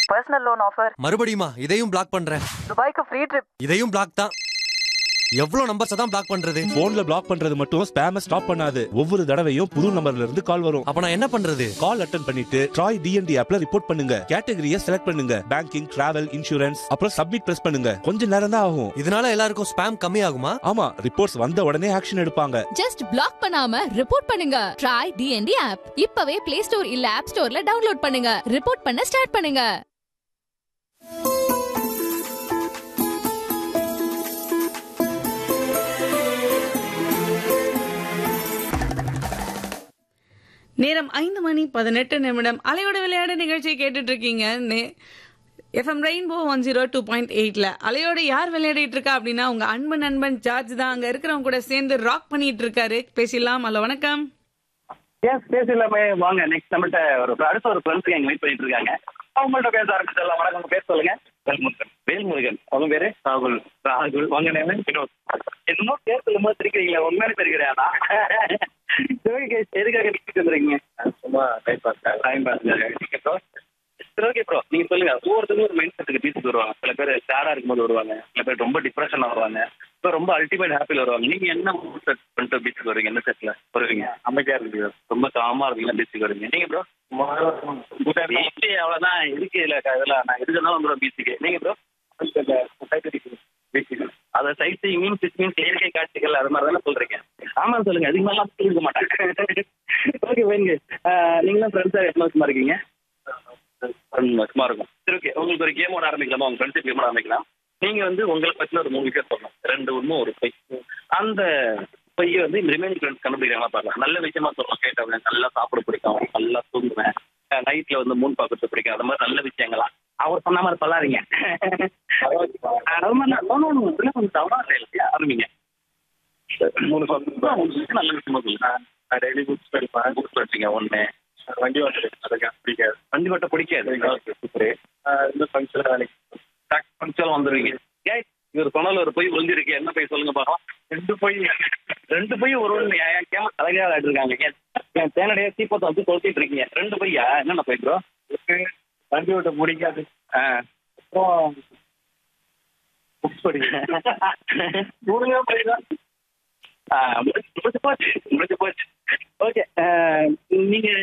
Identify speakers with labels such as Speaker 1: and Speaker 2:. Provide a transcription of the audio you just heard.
Speaker 1: personal loan offer
Speaker 2: மறுபடியுமா இதையும் black பண்றேன்
Speaker 1: துபாய்க்கு ஃப்ரீ ட்ரிப்
Speaker 2: இதையும் பிளாக் தான் எவ்வளவு நம்பர்ஸ் தான் பிளாக் பண்றது
Speaker 3: போன்ல பிளாக் பண்றது மட்டும் ஸ்பேம ஸ்டாப் பண்ணாது ஒவ்வொரு தடவையும் புது நம்பர்ல இருந்து கால் வரும்
Speaker 2: அப்ப நான் என்ன பண்றது
Speaker 3: கால் அட்டன் பண்ணிட்டு ட்ராய் டிஎன்டி ஆப்ல ரிப்போர்ட் பண்ணுங்க கேட்டகரியை செலக்ட் பண்ணுங்க பேங்கிங் டிராவல் இன்சூரன்ஸ் அப்புறம் சப்மிட் பிரஸ் பண்ணுங்க கொஞ்ச நேரம் தான் ஆகும்
Speaker 2: இதனால எல்லாருக்கும் ஸ்பேம் கம்மி ஆகுமா
Speaker 3: ஆமா ரிப்போர்ட்ஸ் வந்த உடனே ஆக்ஷன் எடுப்பாங்க
Speaker 4: ஜஸ்ட் பிளாக் பண்ணாம ரிப்போர்ட் பண்ணுங்க ட்ரை டிஎன்டி ஆப் இப்பவே பிளே ஸ்டோர் இல்ல ஆப் ஸ்டோர்ல டவுன்லோட் பண்ணுங்க ரிப்போர்ட் பண்ண ஸ்டார்ட் பண்ணுங்க
Speaker 5: நேரம் ஐந்து மணி பதினெட்டு நிமிடம் அலையோட விளையாட நிகழ்ச்சியை கேட்டுட்டு இருக்கீங்க FM rainbow one zero two point எயிட்ல அலையோட யார் விளையாடிட்டு இருக்கா அப்படின்னா உங்க அன்பு நண்பன் ஜார்ஜ் தான் அங்க இருக்கிறவங்க கூட சேர்ந்து ராக் பண்ணிட்டு இருக்காரு பேசிடலாம் அல்ல வணக்கம்
Speaker 6: எஸ் பேசலாமே வாங்க நெக்ஸ்ட் நம்மகிட்ட ஒரு அடுத்த ஒரு ஃப்ரெண்ட்ஸ் எங்க வெயிட் பண்ணிட்டு இருக்காங்க அவங்கள்ட்ட பேச ஆரம்பிச்சிடலாம் வணக்கம் உங்க பேர் சொல்லுங்க வேல்முருகன் வேல்முருகன் அவங்க பேரு ராகுல் ராகுல் உங்க நேம் வினோத் என்னமோ பேர் சொல்லும் போது தெரிக்கிறீங்களா உண்மையான பேர் கிடையாதா சரி guys, எதுக்காக வீட்டுக்கு வந்துருக்கீங்க சும்மா டைம் பாஸ் டைம் பாஸ் சரி ஓகே ப்ரோ நீங்க சொல்லுங்க ஒவ்வொருத்தரும் ஒரு மைண்ட் செட்டுக்கு பீச்சுக்கு வருவாங்க சில பேர் சேடா இருக்கும்போது வருவாங்க சில பேர் ரொம்ப டிப்ரெஷனா வருவாங்க இப்போ ரொம்ப அல்டிமேட் ஹாப்பியில் வருவாங்க நீங்க என்ன செட் பண்ணிட்டு பீச்சுக்கு வருவீங்க என்ன செட்ல வருவீங்க அமைதியா இருக்கு ரொம்ப காமா இருக்கீங்க பீச்சுக்கு வருவீங்க நீங்க ப்ரோ பீச்சு அவ்வளவுதான் இருக்கு இல்ல இதெல்லாம் நான் எதுக்குனாலும் வந்துடும் பீச்சுக்கு நீங்க ப்ரோ அதை sightseeing means it means இயற்கை காட்சிகள் அது மாதிரி தானே சொல்றீங்க ஆமா சொல்லுங்க அதுக்கு மேலாம் சொல்லிக்க மாட்டாங்க ஓகே வேணுங்க நீங்களும் ஃப்ரெண்ட்ஸாக எத்தனை வருஷமா இருக்கீங்க ரெண்டு வருஷமா இருக்கும் சரி ஓகே உங்களுக்கு ஒரு கேமோட ஆரம்பிக்கலாமா உங்க ஃப்ரெண்ட்ஷிப் கேமோட ஆரம்பிக்கலாம் நீங்க வந்து உங்களை பத்தின ஒரு மூணு விஷயம் சொல்லணும் ரெண்டு உண்மை ஒரு பொய் அந்த பொய்யை வந்து ரிமைனிங் ஃப்ரெண்ட்ஸ் கண்டுபிடிக்கிறாங்களா பார்க்கலாம் நல்ல விஷயமா சொல்லலாம் கேட்டவங்க நல்லா சாப்பிட பிடிக்கும் நல்லா தூங்குவேன் நைட்ல வந்து மூணு பார்க்கறது பிடிக்கும் அந்த மாதிரி நல்ல விஷயங்களா அவர் சொன்ன மாதிரி சொல்லாதீங்க அது மாதிரி நான் no, no, no, இதெல்லாம் கொஞ்சம் தவறா இல்லை ஆரம்பிங்க மூணு சொல்லுங்க நல்ல விஷயமா சொல்லுங்க டெய்லி புக்ஸ் படிப்பேன் புக்ஸ் படிப்பீங்க ஒன்று வண்டி ஓட்ட அதுக்கு பிடிக்காது வண்டி ஓட்ட பிடிக்காது சூப்பர் இந்த ஃபங்க்ஷன் வேலைக்கு ஃபங்க்ஷன் வந்துடுவீங்க ஏய் இவர் சொன்னால ஒரு பொய் ஒளிஞ்சிருக்கு என்ன போய் சொல்லுங்க பார்க்கலாம் ரெண்டு பொய் ரெண்டு பொய் ஒரு ஒன்று என் கேம தலைகையாக ஆடிருக்காங்க ஏன் என் தேனடைய தீப்பத்தை வந்து கொளுத்திட்டு இருக்கீங்க ரெண்டு பொய்யா என்னென்ன பொய் ப்ரோ வண்டி ஓட்ட பிடிக்காது ஆ அப்புறம் புக்ஸ் படிக்கிறேன் மூணுமே பொய் தான் முடிச்சு போச்சு முடிச்சு போச்சு ஓகே நீங்க